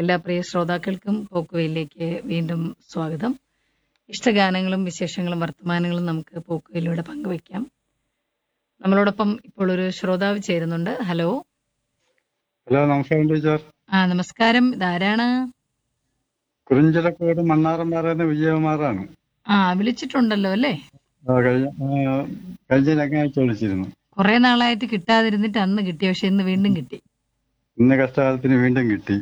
എല്ലാ പ്രിയ ശ്രോതാക്കൾക്കും പോക്കുവയിലേക്ക് വീണ്ടും സ്വാഗതം ഇഷ്ടഗാനങ്ങളും വിശേഷങ്ങളും വർത്തമാനങ്ങളും നമുക്ക് പോക്കുവയിലൂടെ പങ്കുവയ്ക്കാം നമ്മളോടൊപ്പം ഇപ്പോൾ ഒരു ശ്രോതാവ് ചേരുന്നുണ്ട് ഹലോ ഹലോ നമസ്കാരം ടീച്ചർ ആ നമസ്കാരം ഇതാരാണ് കുറിഞ്ചിലക്കോട് മണ്ണാറം പറയുന്ന വിജയകുമാറാണ് ആ വിളിച്ചിട്ടുണ്ടല്ലോ അല്ലേ ആ, കഴിഞ്ഞ ആ, കഴിഞ്ഞ രണ്ടാഴ്ച വിളിച്ചിരുന്നു കുറെ നാളായിട്ട് കിട്ടാതിരുന്നിട്ട് അന്ന് കിട്ടി പക്ഷെ ഇന്ന് വീണ്ടും കിട്ടി ഇന്ന് കഷ്ടകാലത്തിന് വീണ്ടും കിട്ടി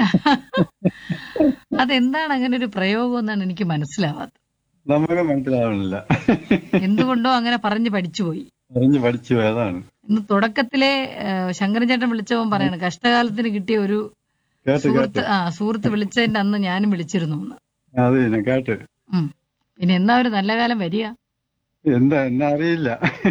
അതെന്താണ് അങ്ങനെ ഒരു പ്രയോഗം എന്നാണ് എനിക്ക് മനസ്സിലാവാത്തത് നമുക്ക് മനസ്സിലാവണില്ല എന്തുകൊണ്ടോ അങ്ങനെ പറഞ്ഞു പഠിച്ചുപോയി അറിഞ്ഞ് പഠിച്ചു അതാണ് ഇന്ന് തുടക്കത്തിലെ ആ, ശങ്കരൻ ചേട്ടൻ വിളിച്ചവൻ പറയണം കഷ്ടകാലത്തിന് കിട്ടിയ ഒരു കേട്ട് സുഹൃത്ത് കേട്ട് ആ സുഹൃത്ത് വിളിച്ചതിന്റെ അന്ന് ഞാനും വിളിച്ചിരുന്നു എന്ന് അത് തന്നെ കേട്ട് ഉം. പിന്നെ എന്നാ ഒരു നല്ല കാലം വരിക എന്താ എന്നെ അറിയില്ല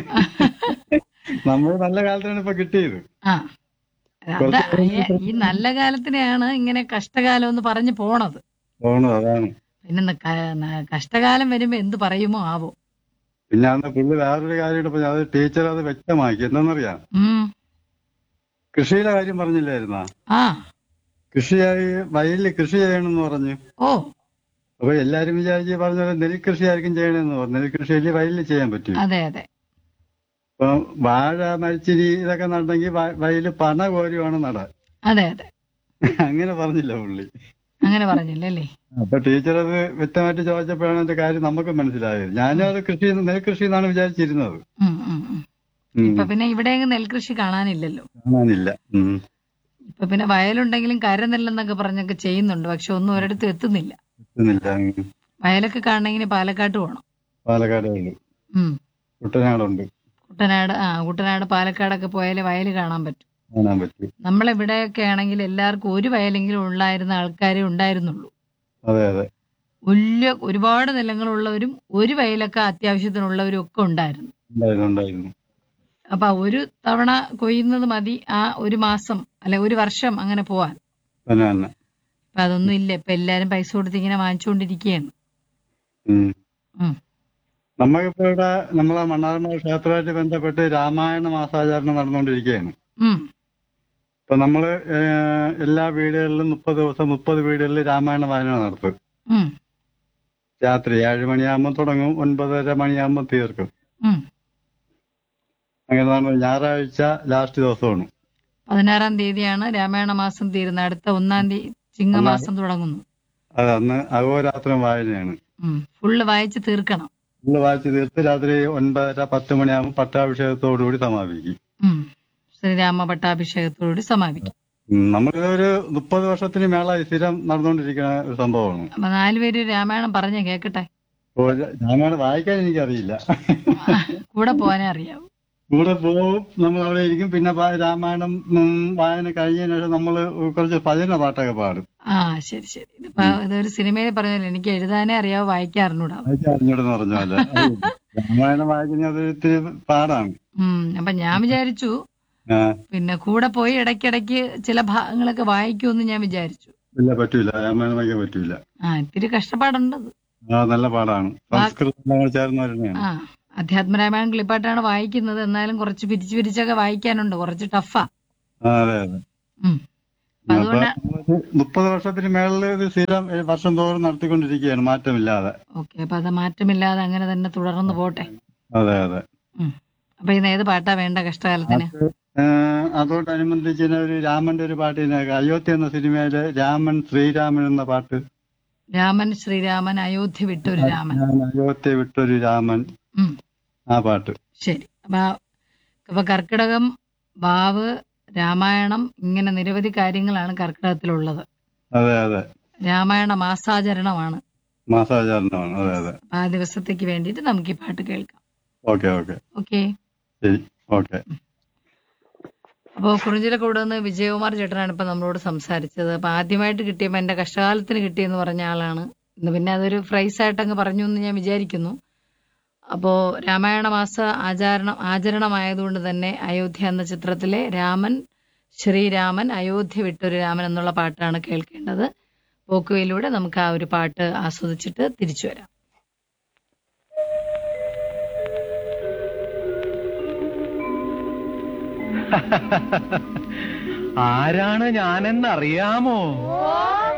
നമ്മൾ നല്ല കാലത്താണ് ഇപ്പൊ കിട്ടിയത് ആ അതാ ഈ- ഈ നല്ല കാലത്തിനെയാണ് ഇങ്ങനെ കഷ്ടകാലം എന്ന് പറഞ്ഞു പോണത് തോന്നുന്നു അതാണ് പിന്നെ ന- ക- ന- കഷ്ടകാലം വരുമ്പോ എന്ത് പറയുമോ ആവോ പിന്നെ അന്ന് പുള്ളി വേറൊരു കാര്യം ഇട്ടപ്പോ അത് ടീച്ചർ അത് വ്യക്തമാക്കി എന്താണെന്നറിയാം ഉം കൃഷിയുടെ കാര്യം പറഞ്ഞില്ലായിരുന്നാ ആ കൃഷിയായി വയലിൽ കൃഷി ചെയ്യണമെന്ന് പറഞ്ഞു ഓ അപ്പൊ എല്ലാരും വിചാരിച്ച് പറഞ്ഞ പോലെ നെൽകൃഷി ആയിരിക്കും ചെയ്യണമെന്ന് പറഞ്ഞു നെൽകൃഷിയിൽ വയലിൽ ചെയ്യാൻ പറ്റും അതെ അതെ ഇപ്പൊ വാഴ മരിച്ചിരി ഇതൊക്കെ നടണമെങ്കിൽ വയലിൽ പണ കോരി വേണം നടാൻ അതെ അതെ അങ്ങനെ പറഞ്ഞില്ല പുള്ളി അങ്ങനെ പറഞ്ഞില്ലല്ലേ അപ്പൊ ടീച്ചർ അത് വ്യക്തമായിട്ട് ചോദിച്ചപ്പോഴാണ് അതിന്റെ കാര്യം നമുക്ക് മനസ്സിലായത് ഞാനും അത് കൃഷി നെൽകൃഷി എന്നാണ് വിചാരിച്ചിരുന്നത് ഉം, ഉം, ഉം. ഉം. ഇപ്പൊ പിന്നെ ഇവിടെ നെൽകൃഷി കാണാനില്ലല്ലോ കാണാനില്ല ഉം. ഇപ്പൊ പിന്നെ വയലുണ്ടെങ്കിലും കരനെല്ലെന്നൊക്കെ പറഞ്ഞൊക്കെ ചെയ്യുന്നുണ്ട് പക്ഷെ ഒന്നും ഒരിടത്തും എത്തുന്നില്ല എത്തുന്നില്ല ഉം. വയലൊക്കെ കാണണമെങ്കിൽ പാലക്കാട്ട് പോകണം പാലക്കാടേ ഉള്ളു ഉം കുട്ടനാടുണ്ട് കുട്ടനാട് ആ കുട്ടനാട് പാലക്കാടൊക്കെ പോയാലേ വയൽ കാണാൻ പറ്റും കാണാൻ പറ്റും നമ്മളിവിടെയൊക്കെ ആണെങ്കിൽ എല്ലാവർക്കും ഒരു വയലെങ്കിലും ഉണ്ടായിരുന്ന ആൾക്കാരെ ഉണ്ടായിരുന്നുള്ളൂ അതെ അതെ വലിയ ഒരുപാട് നിലങ്ങളുള്ളവരും ഒരു വയലൊക്കെ അത്യാവശ്യത്തിനുള്ളവരും ഒക്കെ ഉണ്ടായിരുന്നു ഉണ്ടായിരുന്നു ഉണ്ടായിരുന്നു അപ്പൊ ഒരു തവണ കൊയ്യുന്നത് മതി ആ ഒരു മാസം അല്ലെ ഒരു വർഷം അങ്ങനെ പോവാൻ തന്നെ തന്നെ അപ്പൊ അതൊന്നും ഇല്ല ഇപ്പൊ എല്ലാരും പൈസ കൊടുത്ത് ഇങ്ങനെ വാങ്ങിച്ചുകൊണ്ടിരിക്കുകയാണ് ഉം. ഉം. നമുക്കിപ്പോ ഇവിടെ നമ്മളെ മണ്ണാർമ ക്ഷേത്രമായിട്ട് ബന്ധപ്പെട്ട് രാമായണ മാസാചരണം നടന്നുകൊണ്ടിരിക്കുകയാണ് ഉം ഇപ്പൊ നമ്മള് ഏഹ്, എല്ലാ വീടുകളിലും മുപ്പത് ദിവസം മുപ്പത് വീടുകളിൽ രാമായണ വായന നടത്തും ഉം രാത്രി ഏഴ് മണിയാകുമ്പോൾ തുടങ്ങും ഒൻപതര മണിയാകുമ്പോൾ തീർക്കും ഉം അങ്ങനെ നമ്മൾ ഞായറാഴ്ച ലാസ്റ്റ് ദിവസമാണ് പതിനാറാം തീയതിയാണ് രാമായണ മാസം തീരുന്നത് അടുത്ത ഒന്നാം തീയതി ചിങ്ങമാസം തുടങ്ങുന്നു അത് അന്ന് അഹോരാത്രം വായനയാണ് ഉം ഫുള്ള് വായിച്ച് തീർക്കണം നമ്മൾ വായിച്ച് തീർത്ത് രാത്രി ഒൻപതര പത്ത് മണിയാകുമ്പോൾ പട്ടാഭിഷേകത്തോടുകൂടി സമാപിക്കും ഉം ശ്രീരാമ പട്ടാഭിഷേകത്തോട് സമാപിക്കും ഉം, നമ്മളിതൊരു മുപ്പത് വർഷത്തിന് മേളായി സ്ഥിരം നടന്നുകൊണ്ടിരിക്കുന്ന ഒരു സംഭവമാണ് അപ്പൊ നാലുപേര് രാമായണം പറഞ്ഞ കേക്കട്ടെ അപ്പോൾ രാമായണം വായിക്കാൻ എനിക്കറിയില്ല കൂടെ പോകാനേ അറിയാവൂ കൂടെ പോവും നമ്മൾ അവിടെ ഇരിക്കും പിന്നെ പ- രാമായണം ഉം, വായന കഴിഞ്ഞതിന് ശേഷം നമ്മൾ കുറച്ച് ഭജന പാട്ടൊക്കെ പാടും ആ ശരി ശരി ഇതിപ്പോ ഇതൊരു സിനിമയിൽ പറഞ്ഞല്ലോ എനിക്ക് എഴുതാനേ അറിയാവോ വായിക്കാൻ അറിഞ്ഞൂടാ വായിക്കാൻ അറിഞ്ഞൂടെന്ന് പറഞ്ഞ പോലെ അത് രാമായണം വായിക്കുന്നത് അത് ഇത്തിരി പാടാണ് ഉം അപ്പൊ ഞാൻ വിചാരിച്ചു ആ, പിന്നെ കൂടെ പോയി ഇടയ്ക്കിടയ്ക്ക് ചില ഭാഗങ്ങളൊക്കെ വായിക്കുമെന്ന് ഞാൻ വിചാരിച്ചു ഇല്ല പറ്റൂല രാമായണം വായിക്കാൻ പറ്റൂല ആ ഇത്തിരി കഷ്ടപ്പാടുണ്ട് അത്. ആ നല്ല പാടാണ് സംസ്കൃതം നമ്മൾ ചേർന്നവരുടെയാണ് ആ അധ്യാത്മരാമായണം ക്ലിപ്പായിട്ടാണ് വായിക്കുന്നത് എന്നാലും കുറച്ച് പിരിച്ചു പിരിച്ചൊക്കെ വായിക്കാനുണ്ട് കുറച്ച് ടഫാ ആ, അതെ അതെ ഉം അപ്പൊ അപ്പൊ അതുകൊണ്ട് മുപ്പത് വർഷത്തിന് മേളിൽ ഇത് സ്ഥിരം ഏ, വർഷം തോറും നടത്തിക്കൊണ്ടിരിക്കുകയാണ് മാറ്റമില്ലാതെ ഓക്കെ അപ്പൊ അത് മാറ്റമില്ലാതെ അങ്ങനെ തന്നെ തുടർന്ന് പോട്ടെ അതെ അതെ ഉം അപ്പൊ ഇന്ന് ഏത് പാട്ടാ വേണ്ട കഷ്ടകാലത്തിന് ഏ, അതോടനുബന്ധിച്ച് ഒരു രാമന്റെ ഒരു പാട്ടിന് അയോധ്യ എന്ന സിനിമയിലെ രാമൻ ശ്രീരാമൻ എന്ന പാട്ട് രാമൻ ശ്രീരാമൻ അയോധ്യ വിട്ടൊരു രാമൻ ഞാൻ അയോധ്യ വിട്ടൊരു രാമൻ ഉം ആ പാട്ട് ശരി അപ്പൊ അപ്പൊ കർക്കിടകം വാവ് രാമായണം ഇങ്ങനെ നിരവധി കാര്യങ്ങളാണ് കർക്കിടകത്തിലുള്ളത് അതെ അതെ രാമായണ മാസാചരണമാണ് മാസാചാരണമാണ് അതെ അതെ അപ്പൊ ആ ദിവസത്തേക്ക് വേണ്ടിയിട്ട് നമുക്ക് ഈ പാട്ട് കേൾക്കാം ഓക്കെ ഓക്കെ ഓക്കെ ശരി ഓക്കെ അപ്പോൾ കുറിഞ്ചിലക്കൂടെ നിന്ന് വിജയകുമാർ ചേട്ടനാണ് ഇപ്പൊ നമ്മളോട് സംസാരിച്ചത് അപ്പൊ ആദ്യമായിട്ട് കിട്ടിയപ്പോ എന്റെ കഷ്ടകാലത്തിന് കിട്ടിയെന്ന് പറഞ്ഞ ആളാണ് ഇന്ന് പിന്നെ അതൊരു ഫ്രൈസ് ആയിട്ട് അങ്ങ് പറഞ്ഞു എന്ന് ഞാൻ വിചാരിക്കുന്നു അപ്പോ രാമായണ മാസ ആചരണം ആചരണമായതുകൊണ്ട് തന്നെ അയോധ്യ എന്ന ചിത്രത്തിലെ രാമൻ ശ്രീരാമൻ അയോധ്യ വിട്ടൊരു രാമൻ എന്നുള്ള പാട്ടാണ് കേൾക്കേണ്ടത് പോക്കുവയിലൂടെ നമുക്ക് ആ ഒരു പാട്ട് ആസ്വദിച്ചിട്ട് തിരിച്ചു വരാം ആരാണ് ഞാനെന്നറിയാമോ ഓ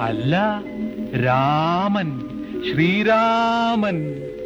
അല്ല രാമൻ ശ്രീരാമൻ